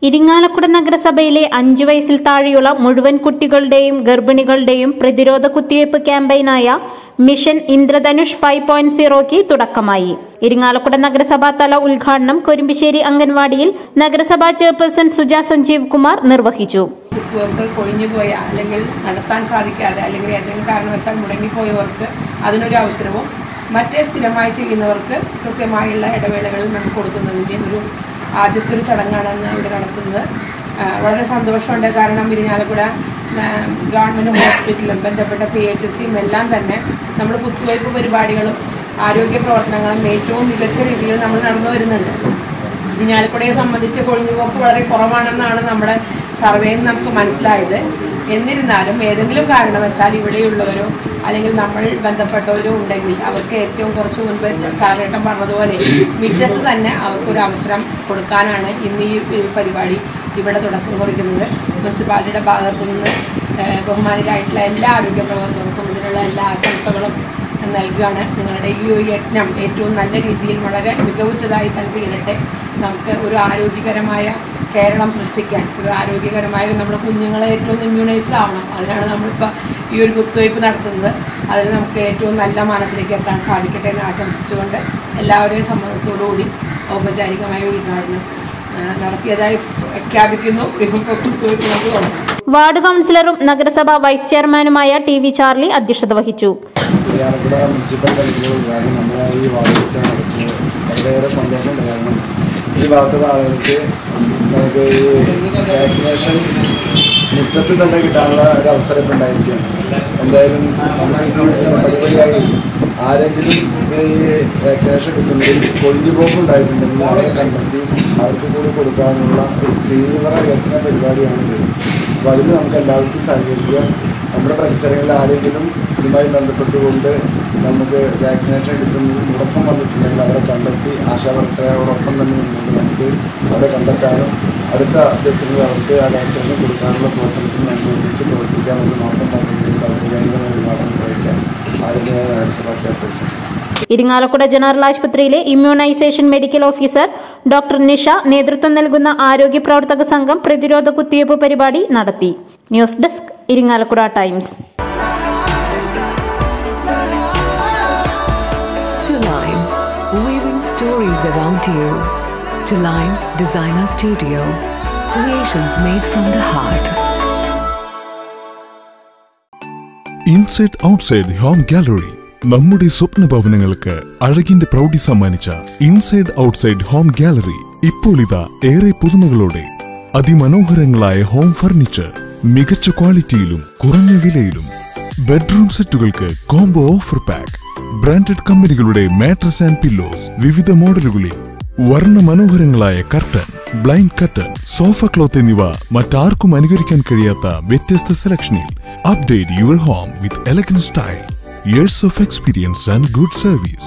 ഇരിങ്ങാലക്കുട നഗരസഭയിലെ അഞ്ചു വയസ്സിൽ താഴെയുള്ള മുഴുവൻ കുട്ടികളുടെയും ഗർഭിണികളുടെയും പ്രതിരോധ കുത്തിവയ്പ് ക്യാമ്പയിനായ മിഷൻ ഇന്ദ്രധനുഷ് ഫൈവ് പോയിന്റ് സീറോയ്ക്ക് തുടക്കമായി ഇരിങ്ങാലക്കുട നഗരസഭാ തല ഉദ്ഘാടനം കൊരുമ്പിശ്ശേരി അംഗൻവാടിയിൽ നഗരസഭാ ചെയർപേഴ്സൺ സുജാ സഞ്ജീവ് കുമാർ നിർവഹിച്ചു കുത്തുവെപ്പ് കൊഴിഞ്ഞുപോയ അല്ലെങ്കിൽ നടത്താൻ സാധിക്കാതെ അല്ലെങ്കിൽ ഏതെങ്കിലും കാരണവശാൽ മുടങ്ങിപ്പോയവർക്ക് അതിനൊരു അവസരവും മറ്റേ സ്ഥിരമായി ചെയ്യുന്നവർക്ക് കൃത്യമായുള്ള ഇടവേളകളിൽ നമുക്ക് കൊടുക്കുന്നതിൻ്റെ ഒരു ആദ്യത്തെ ഒരു ചടങ്ങാണെന്ന് ഇവിടെ നടത്തുന്നത് ആ, വളരെ സന്തോഷമുണ്ട് കാരണം ഇരിഞ്ഞാലക്കുട ആ, ഗവൺമെൻറ് ഹോസ്പിറ്റലും ബന്ധപ്പെട്ട പി എച്ച് സിയും എല്ലാം തന്നെ നമ്മൾ കുത്തിവയ്പ്പ് പരിപാടികളും ആരോഗ്യ പ്രവർത്തനങ്ങളും ഏറ്റവും മികച്ച രീതിയിൽ നമ്മൾ നടന്നു വരുന്നുണ്ട് ഇരിഞ്ഞാലക്കുടയെ സംബന്ധിച്ച് കൊഴിഞ്ഞുപോക്ക് വളരെ കുറവാണെന്നാണ് നമ്മുടെ സർവേയിൽ നിന്ന് നമുക്ക് മനസ്സിലായത് എന്നിരുന്നാലും ഏതെങ്കിലും കാരണവശാൽ ഇവിടെയുള്ളവരോ അല്ലെങ്കിൽ നമ്മൾ ബന്ധപ്പെട്ടവരോ ഉണ്ടെങ്കിൽ അവർക്ക് ഏറ്റവും കുറച്ച് മുൻപ് ചാരേട്ടൻ പറഞ്ഞതുപോലെ മുറ്റത്ത് തന്നെ അവർക്കൊരു അവസരം കൊടുക്കാനാണ് ഇന്ന് ഈ ഈ പരിപാടി ഇവിടെ തുടക്കം കുറിക്കുന്നത് മുനിസിപ്പാലിറ്റിയുടെ ഭാഗത്തു നിന്ന് ഏഹ്, ബഹുമാനിതരായിട്ടുള്ള എല്ലാ ആരോഗ്യ പ്രവർത്തകർക്കും ഇതിനുള്ള എല്ലാ ആശംസകളും നൽകുകയാണ് നിങ്ങളുടെ ഈ ഒരു യജ്ഞം ഏറ്റവും നല്ല രീതിയിൽ വളരെ മികവുറ്റതായി തന്നെ തീരട്ടെ നമുക്ക് ഒരു ആരോഗ്യകരമായ കേരളം സൃഷ്ടിക്കാൻ ഒരു ആരോഗ്യകരമായ നമ്മുടെ കുഞ്ഞുങ്ങളെ ഏറ്റവും ഇമ്മ്യൂണൈസ്ഡ് ആവണം അതിനാണ് നമ്മളിപ്പോൾ ഈ ഒരു കുത്തിവയ്പ്പ് നടത്തുന്നത് അതിൽ നമുക്ക് ഏറ്റവും നല്ല മാനത്തിലേക്ക് എത്താൻ സാധിക്കട്ടെ എന്ന് ആശംസിച്ചുകൊണ്ട് എല്ലാവരെയും സമ്മതത്തോടുകൂടി ഔപചാരികമായ ഉദ്ഘാടനം ആ, നടത്തിയതായി പ്രഖ്യാപിക്കുന്നു ഇപ്പോൾ കുത്തിവയ്പ്പ് നമുക്ക് തുടങ്ങാം വാർഡ് കൗൺസിലറും നഗരസഭാ വൈസ് ചെയർമാനുമായ ടി വി ചാർലി അധ്യക്ഷത വഹിച്ചു ആലപ്പുഴ മുനിസിപ്പൽ തലത്തിലുള്ള ഉദ്ഘാടനം നമ്മളെ ഈ വാർഡിൽ വെച്ചാണ് നടക്കുന്നത് വളരെയേറെ സന്തോഷമുണ്ട് കാരണം ഈ ഭാഗത്തുള്ള ആളുകൾക്ക് നമുക്ക് ഈ വാക്സിനേഷൻ മുറ്റത്ത് തന്നെ കിട്ടാനുള്ള ഒരു അവസരം ഇപ്പം ഉണ്ടായിരിക്കുകയാണ് എന്തായാലും നമ്മൾ ഈ പരിപാടിയായി ആരെങ്കിലും ഇത് ഈ വാക്സിനേഷൻ കിട്ടുന്നതിൽ കൊഴിഞ്ഞുപോക്ക് ഉണ്ടായിട്ടുണ്ടെങ്കിൽ അവരെ കണ്ടെത്തി അവർക്ക് കൂടി കൊടുക്കാനുള്ള ഒരു തീവ്ര യത്ന പരിപാടിയാണിത് അപ്പോൾ അതിന് നമുക്ക് എല്ലാവർക്കും സഹകരിക്കുക നമ്മുടെ പരിസരങ്ങളിൽ ആരെങ്കിലും ഇതുമായി ബന്ധപ്പെട്ടുകൊണ്ട് നമുക്ക് വാക്സിനേഷൻ കിട്ടുന്നതിൽ മുടക്കം വന്നിട്ടുണ്ടെങ്കിൽ അവരെ കണ്ടെത്തി ആശാവർക്കരോടൊപ്പം തന്നെ നിന്നുകൊണ്ട് നമുക്ക് അവരെ കണ്ടെത്താനും അടുത്ത ദിവസങ്ങളിൽ അവർക്ക് ആ വാക്സിനേഷൻ കൊടുക്കാനുള്ള പ്രവർത്തനത്തിൽ നമ്മൾ ഒരുമിച്ച് പ്രവർത്തിക്കാമെന്ന് മാത്രം പറഞ്ഞുകൊണ്ട് ഔപചാരികമായ ഉദ്ഘാടനം കഴിക്കാൻ ആരോഗ്യ നഗരസഭാ ചെയർപേഴ്സൺ ഇരിങ്ങാലക്കുട ജനറൽ ആശുപത്രിയിലെ immunisation medical officer doctor Nisha നേതൃത്വം നൽകുന്ന ആരോഗ്യ പ്രവർത്തക സംഘം പ്രതിരോധ കുത്തിവയ്പ് പരിപാടി നടത്തി news desk Irinjalakuda Times To Line, weaving stories around you. To Line Designer Studio, creations made from the heart. Inside outside home gallery നമ്മുടെ സ്വപ്ന ഭവനങ്ങൾക്ക് അഴകിന്റെ പ്രൗഢി സമ്മാനിച്ച ഇൻസൈഡ് ഔട്ട്സൈഡ് ഹോം ഗാലറി ഇപ്പോൾ ഇതാ ഏറെ പുതുമകളോടെ അതിമനോഹരങ്ങളായ ഹോം ഫർണിച്ചർ മികച്ച ക്വാളിറ്റിയിലും കുറഞ്ഞ വിലയിലും ബെഡ്റൂം സെറ്റുകൾക്ക് കോംബോ ഓഫർ പാക്ക് ബ്രാൻഡഡ് കമ്പനികളുടെ മാട്രസ് ആൻഡ് പില്ലോസ് വിവിധ മോഡലുകളിൽ വർണ്ണ മനോഹരങ്ങളായ curtain blind curtain sofa cloth എന്നിവ മറ്റാർക്കും അനുകരിക്കാൻ കഴിയാത്ത വ്യത്യസ്ത സെലക്ഷനിൽ update your home with elegant style years of experience and good service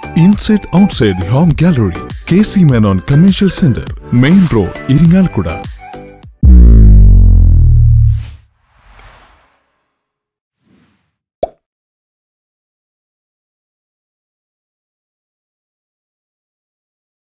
inside outside home gallery K C Menon commercial centre main road Irinjalakuda